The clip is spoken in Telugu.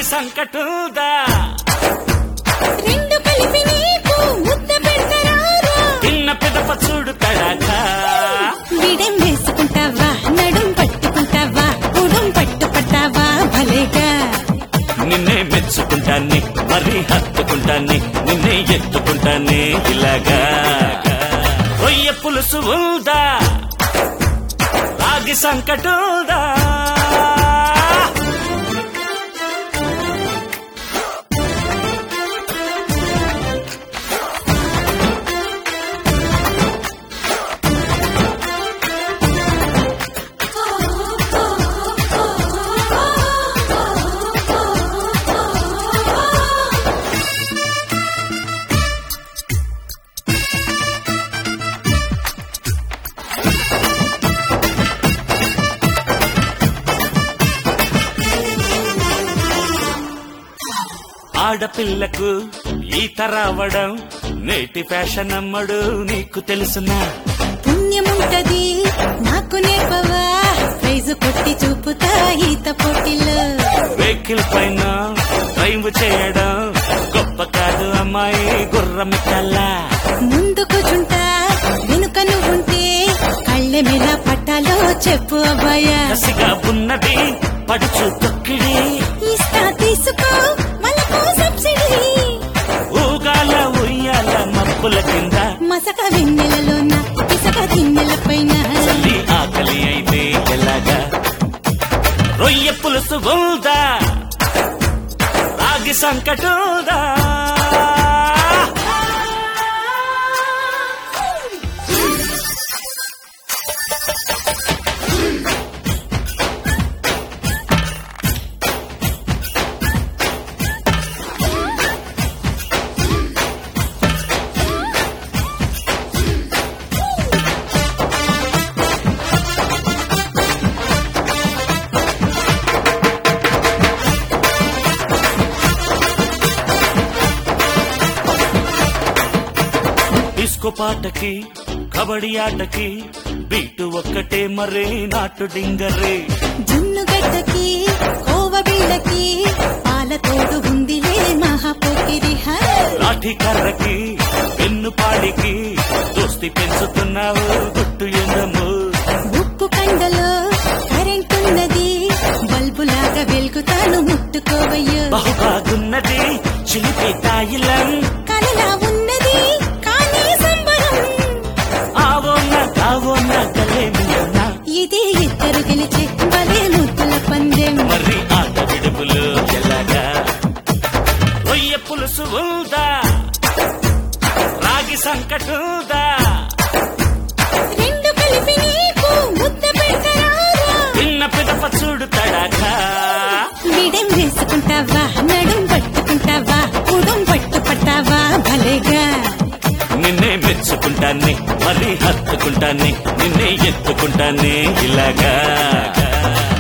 సంకటుందా రెండు కలిపి నీకు ముద్ద పెడతారా తిన్న పిదప చూడు తడాకా విడెం వేసుకుంటావా నడుం పట్టుకుంటావా ఉడుం పట్టుకుంటావా భలేగా నిన్నే మెచ్చుకుంటాన్ని మరి హత్తుకుంటాన్ని నిన్నే ఎత్తుకుంటానే ఇలాగా రొయ్య పులుసు ఉందా రాగి సంకటుందా ఆడపిల్లకు ఈత రావడం నేటి ఫ్యాషన్ అమ్మడు నీకు తెలుసునా పుణ్యముంటది నాకు నేర్పవా ప్రైజు కొట్టి చూపుతా ఈత పోటీలో వెహికల్ పైన డ్రైవ్ చేయడం గొప్ప కాదు అమ్మాయి గుర్రం కల్లా ముందు కూర్చుంటా వెనుక నువ్వుంటే కళ్ళె మీద పట్టాలో చెప్పు అబ్బాయా కసిగా ఉన్నది పడుచు తొక్కిడి ఇస్తా తీసుకో మళ్ళీ సబ్సిడీ ఊగాల ఉయ్యాల మబ్బుల కింద మసక వెన్నెలలోన ఇసక గిన్నెల పైన చల్లి ఆకలి అయితే ఎలాగా రొయ్య పులుసు ఉందా రాగి సంకటుందా డిస్కో పాటకి కబడ్డీ ఆటకి బీటు ఒక్కటే మరే నాటు డింగరే జున్ను గడ్డకి కోవ బిళ్ళకి పాల తోడు ఉందిలే మహాపోకిరి లాఠీ కర్రకి పెన్ను పాడికి దోస్తి పెంచుతున్నావు గుట్టు ఎండము ఉప్పు కండలో కరెంటున్నది బల్బులాగా వెలుగుతాను ముట్టుకోవయ్యో బహుబాగున్నది చిలిపి తాయిలం కలలా ఉన్నది కానీ సంబరం ఆవోన్న కావోన్న కలేమియన్న ఇది ఇద్దరు గెలిచే భలే ముద్దుల పందెం మరి ఆట విడుపులు ఎలాగా రొయ్య పులుసు ఉందా రాగి సంకటుందా రెండు కలిపి నీకు ముద్ద పెడతారా చిన్న పిదప చూడు తడాకా విడెం వేసుకుంటావా నడుం పట్టుకుంటావా ఉడుం పట్టుపట్టావా భలేగా నిన్నే మెచ్చుకుంటానే మరి హత్తుకుంటానే నిన్నే ఎత్తుకుంటానే ఇలాగా